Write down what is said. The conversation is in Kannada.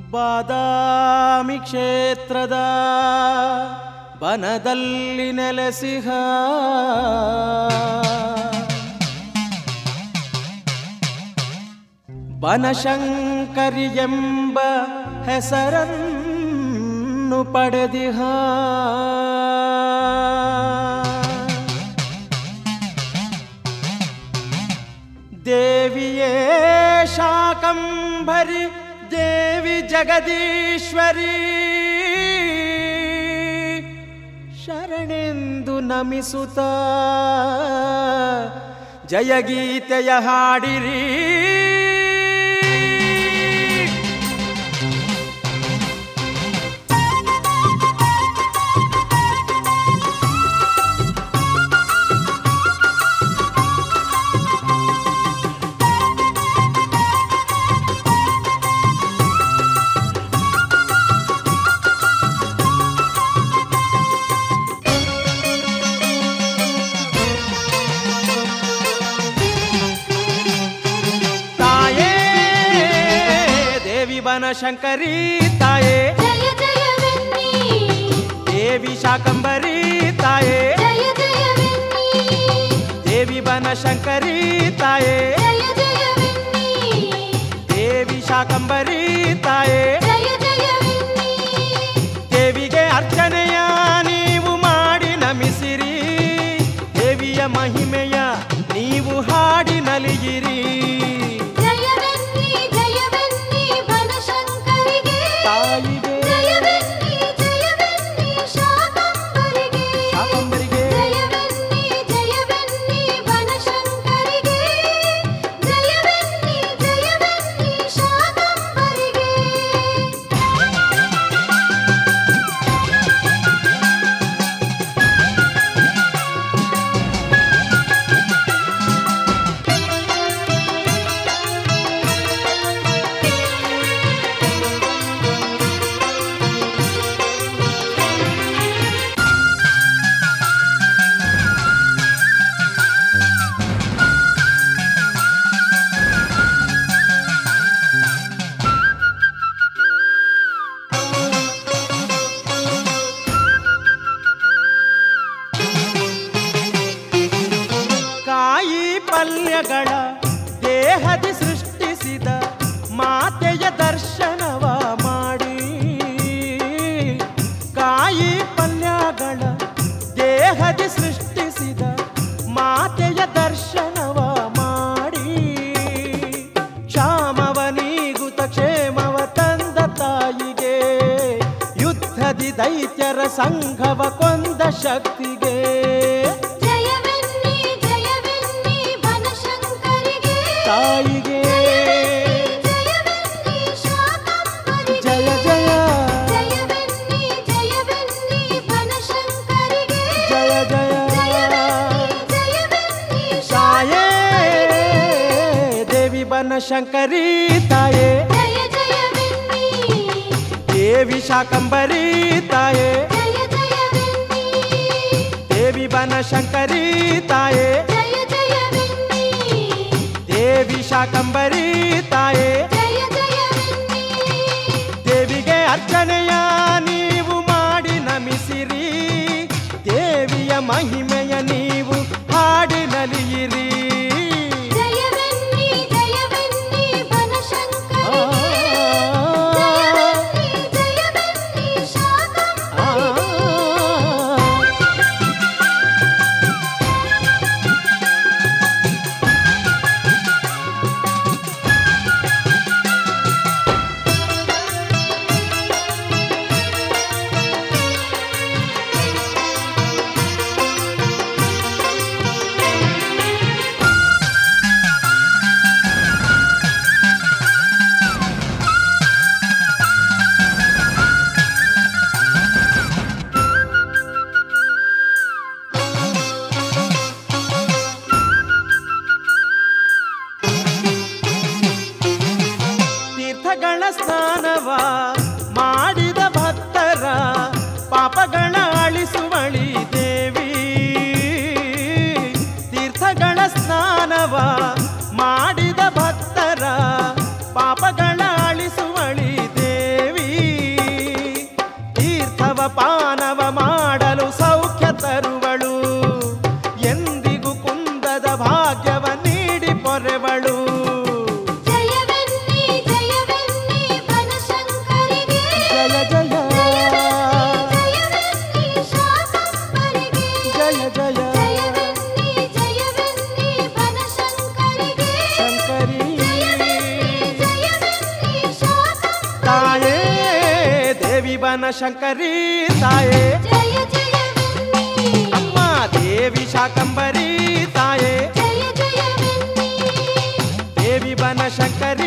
ಬಾದಾಮಿ ಕ್ಷೇತ್ರದ ಬನದಲ್ಲಿ ನೆಲೆಸಿಹ ಬನಶಂಕರಿ ಎಂಬ ಹೆಸರನ್ನು ಪಡೆದಿಹ ದೇವಿಯೇ ಶಾಕಂಭರಿ ದೇವಿ ಜಗದೀಶ್ವರಿ ಶರಣೆಂದು ನಮಿಸುತ್ತ ಜಯಗೀತೆಯ ಹಾಡಿರಿ ತಾಯೇ ದೇವಿ ಬನಶಂಕರಿ ತಾಯೇ ಜಯ ಜಯವೆನ್ನಿ ದೇವಿ ಶಾಕಂಬರಿ ತಾಯೇ ಜಯ ಜಯವೆನ್ನಿ ದೇವಿ ಬನಶಂಕರಿ ತಾಯೇ ಜಯ ಜಯವೆನ್ನಿ ದೇವಿ ಶಾಕಂಬರಿ ತಾಯೇ ಜಯ ಜಯವೆನ್ನಿ ದೇವಿಗೆ ಅರ್ಚನೆಯ ನೀವು ಮಾಡಿ ನಮಿಸಿರಿ ದೇವಿಯ ಮಹಿಮೆಯ ನೀವು ಹಾಡಿ ನಲಿಯಿರಿ ಜಯವೆನ್ನಿ ಜಯವೆನ್ನಿ ಬನಶಂಕರಿಗೆ ತಾಯಿಗೆ ಜಯವೆನ್ನಿ ಜಯವೆನ್ನಿ ಶಾಕಂಬರಿಗೆ ಶಾಕಂಬರಿಗೆ ಜಯವೆನ್ನಿ ಜಯವೆನ್ನಿ ಬನಶಂಕರಿಗೆ ಜಯವೆನ್ನಿ ಜಯವೆನ್ನಿ ಶಾಕಂಬರಿಗೆ ಕಾಯಿ ಪಲ್ಯಗಳ ದೇಹದಿ ಸೃಷ್ಟಿಸಿದ ಮಾತೆಯ ದರ್ಶನವ ಮಾಡಿ ಕಾಯಿ ಪಲ್ಯಗಳ ದೇಹದಿ ಸೃಷ್ಟಿಸಿದ ಮಾತೆಯ ದರ್ಶನವ ಮಾಡಿ ಕ್ಷಾಮವ ನೀಗುತ ಕ್ಷೇಮವ ತಂದ ತಾಯಿಗೆ ಯುದ್ಧದಿ ದೈತ್ಯರ ಸಂಘವ ಕೊಂದ ಶಕ್ತಿಗೆ ಜಯವೆನ್ನಿ ಜಯವೆನ್ನಿ ಬನಶಂಕರಿಗೆ ತಾಯಿಗೆ ಜಯವೆನ್ನಿ ಶಾಕಂಬರಿಗೆ ಜಯ ಜಯ ಜಯವೆನ್ನಿ ಜಯವೆನ್ನಿ ಬನಶಂಕರಿಗೆ ಜಯ ಜಯ ಜಯವೆನ್ನಿ ಜಯವೆನ್ನಿ ತಾಯೇ ದೇವಿ ಬನಶಂಕರಿ ತಾಯೇ ಜಯ ಜಯವೆನ್ನಿ ದೇವಿ ಶಾಕಂಬರಿ ತಾಯೇ ಜಯ ಜಯವೆನ್ನಿ ದೇವಿ ಬನಶಂಕರಿ ತಾಯೇ ಜಯ ಜಯವೆನ್ನಿ ದೇವಿ ಶಾಕಂಬರಿ ತಾಯೇ ಜಯ ಜಯವೆನ್ನಿ ದೇವಿಗೆ ಅರ್ಚನೆಯ ನೀವು ಮಾಡಿ ನಮಿಸಿರಿ ದೇವಿಯ ಮಹಿಮೆಯ ನೀವು ಹಾಡಿ ನಲಿಯಿರಿ ಜಯವೆನ್ನಿ ಜಯವೆನ್ನಿ ಬನಶಂಕರಿಗೆ ಆ, ಜಯವೆನ್ನಿ ಜಯವೆನ್ನಿ ಶಾಕಂಬರಿಗೆ ಆ. ತೀರ್ಥಗಳ ಸ್ನಾನವ ಮಾಡಿದ ಭಕ್ತರ ಪಾಪಗಳ ಅಳಿಸುವಳಿ ದೇವಿ ತೀರ್ಥಗಳ ಸ್ನಾನವ ಮಾಡಿದ ಭಕ್ತರ ಪಾಪಗಳ ಅಳಿಸುವಳಿ ದೇವಿ ಬನಶಂಕರಿ ತಾಯೇ ಜಯ ಜಯವೆನ್ನಿ ಅಮ್ಮ ದೇವಿ ಶಾಕಂಬರಿ ತಾಯೇ ಜಯ ಜಯವೆನ್ನಿ ದೇವಿ ಬನಶಂಕರಿ